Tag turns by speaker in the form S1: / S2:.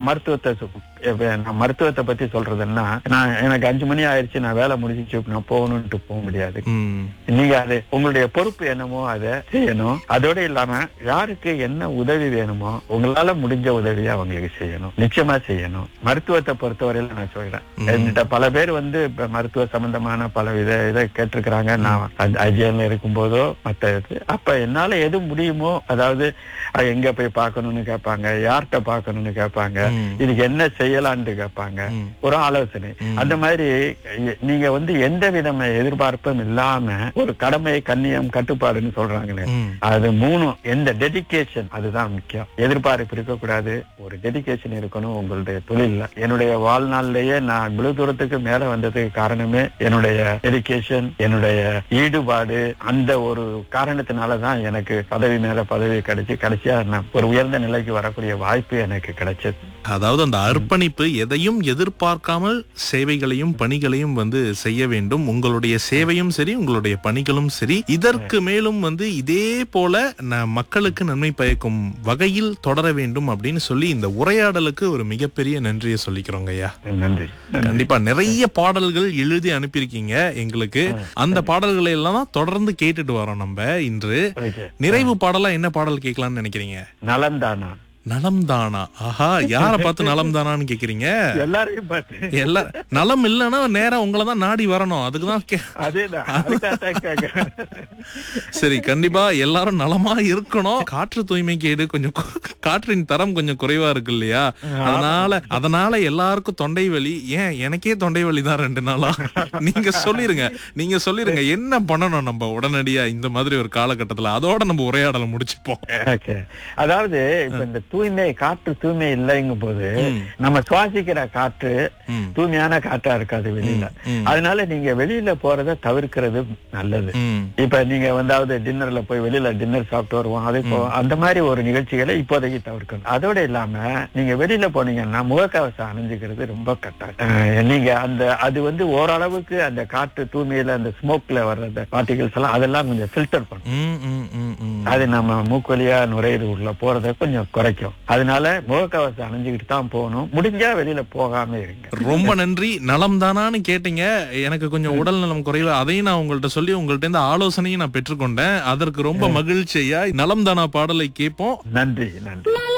S1: மருத்துவத்தை சொ- இப்ப நான் மருத்துவத்தை பத்தி சொல்றதுன்னா நான் எனக்கு அஞ்சு மணி ஆயிடுச்சு நான் வேலை முடிஞ்சிச்சு நான் போகணும்ட்டு போக முடியாது
S2: ம்,
S1: நீங்க அது உங்களுடைய பொறுப்பு என்னமோ அதை செய்யணும் அதோட இல்லாம யாருக்கு என்ன உதவி வேணுமோ உங்களால முடிஞ்ச உதவியை அவங்களுக்கு செய்யணும் நிச்சயமா செய்யணும் மருத்துவத்தை பொறுத்தவரையில நான் சொல்றேன் என்கிட்ட பல பேர் வந்து இப்ப மருத்துவ சம்பந்தமான பல வித இதை கேட்டிருக்கிறாங்க நான் ஐஜிஎல்ல இருக்கும் போதோ மத்த இது அப்ப என்னால எது முடியுமோ அதாவது அஹ், எங்க போய் பார்க்கணும்னு கேட்பாங்க யார்கிட்ட பார்க்கணும்னு கேட்பாங்க
S2: ம்.
S1: இதுக்கு என்ன செய்யலாம்னு கேட்பாங்க
S2: ம்.
S1: ஒரு ஆலோசனை அந்த மாதிரி எ- நீங்க வந்து எந்த விதமான எதிர்பார்ப்பும் இல்லாம ஒரு கடமை கண்ணியம் கட்டுப்பாடுன்னு சொல்றாங்களே
S2: ம்.
S1: அது மூணும் எந்த டெடிகேஷன் அதுதான் முக்கியம் எதிர்பார்ப்பு இருக்கக்கூடாது ஒரு டெடிகேஷன் இருக்கணும் உங்களுடைய தொழில்ல என்னுடைய வாழ்நாள்லயே நான் இவ்வளவு தூரத்துக்கு மேல வந்ததுக்கு காரணமே என்னுடைய டெடிகேஷன் என்னுடைய ஈடுபாடு அந்த ஒரு காரணத்தினாலதான் எனக்கு பதவி மேல பதவி கிடைச்சு கடைசியா நான் ஒரு உயர்ந்த நிலைக்கு வரக்கூடிய வாய்ப்பு எனக்கு கிடைச்சது
S2: அதாவது அந்த அர்ப்பணிப்பு எதையும் எதிர்பார்க்காமல் சேவைகளையும் பணிகளையும் வந்து செய்ய வேண்டும் உங்களுடைய சேவையும் சரி உங்களுடைய பணிகளும் சரி இதற்கு மேலும் வந்து இதே போல ந- மக்களுக்கு நன்மை பயக்கும் வகையில் தொடர வேண்டும் அப்படின்னு சொல்லி இந்த உரையாடலுக்கு ஒரு மிகப்பெரிய நன்றியை சொல்லிக்கிறோங்க ஐயா
S1: நன்றி
S2: கண்டிப்பா நிறைய பாடல்கள் எழுதி அனுப்பியிருக்கீங்க எங்களுக்கு அந்த பாடல்களை எல்லாம் தான் தொடர்ந்து கேட்டுட்டு வரோம் நம்ம இன்று
S1: ஓகே
S2: நிறைவு பாடலா என்ன பாடல் கேட்கலாம்னு நினைக்கிறீங்க
S1: நலம்தானா
S2: நலம் தானா ஆஹா யார பார்த்து நலம் தானான்னு கேக்குறீங்க
S1: எல்லாரையும் பார்த்து
S2: எல்லா நலம் இல்லைன்னா நேரா உங்களை தான் நாடி வரணும் அதுக்குதான் கே-
S1: அதேதான் அதுக்காகத்தான் கேக்குறேன்.
S2: சரி கண்டிப்பா எல்லாரும் நலமா இருக்கணும் காற்று தூய்மை கேடு கொஞ்சம் கு- காற்றின் தரம் கொஞ்சம் குறைவா இருக்கு இல்லையா அதனால அதனால எல்லாருக்கும் தொண்டை வலி ஏன் எனக்கே தொண்டை வலி தான் ரெண்டு நாளா நீங்க சொல்லிருங்க நீங்க சொல்லிருங்க என்ன பண்ணணும் நம்ம உடனடியா இந்த மாதிரி ஒரு காலகட்டத்துல அதோட நம்ம உரையாடலை முடிச்சுப்போம்
S1: ஓகே அதாவது இப்ப இந்த தூய்மை காற்று தூய்மை இல்லைங்கும் போது
S2: ம்.
S1: நம்ம சுவாசிக்கிற காற்று
S2: ம்.
S1: தூய்மையான காற்றா இருக்காது வெளியில
S2: ம்.
S1: அதனால நீங்க வெளியில போறத தவிர்க்கிறது நல்லது
S2: ம்
S1: இப்ப நீங்க வந்தாவது டின்னர்ல போய் வெளியில டின்னர் சாப்பிட்டு வருவோம் அதே போ அந்த மாதிரி ஒரு நிகழ்ச்சிகளை இப்போதைக்கு தவிர்க்கணும் அதோட இல்லாம நீங்க வெளியில போனீங்கன்னா முகக்கவசம் அணிஞ்சுக்கிறது ரொம்ப கட்டாயம் அஹ் நீங்க அந்த அது வந்து ஓரளவுக்கு அந்த காற்று தூய்மையில அந்த ஸ்மோக்ல வர்ற பார்ட்டிகல்ஸ் எல்லாம் அதெல்லாம் கொஞ்சம் ஃபில்டர் பண்ணும்
S2: ம், ம், ம், ம்.
S1: அது நம்ம மூக்கு வழியா நுரையீரல் உள்ள போறத கொஞ்சம் குறைக்கும் அதனால முகக்கவசம் அணிஞ்சுக்கிட்டு தான் போகணும் முடிஞ்சா வெளியில போகாம இருங்க
S2: ரொம்ப நன்றி நலம் தானான்னு கேட்டீங்க எனக்கு கொஞ்சம் உடல் நலம் குறைவு அதையும் நான் உங்கள்ட்ட சொல்லி உங்கள்ட்ட இருந்து ஆலோசனையும் நான் பெற்றுக்கொண்டேன் அதற்கு ரொம்ப மகிழ்ச்சியா நலம் தானா பாடலை கேட்போம்
S1: நன்றி நன்றி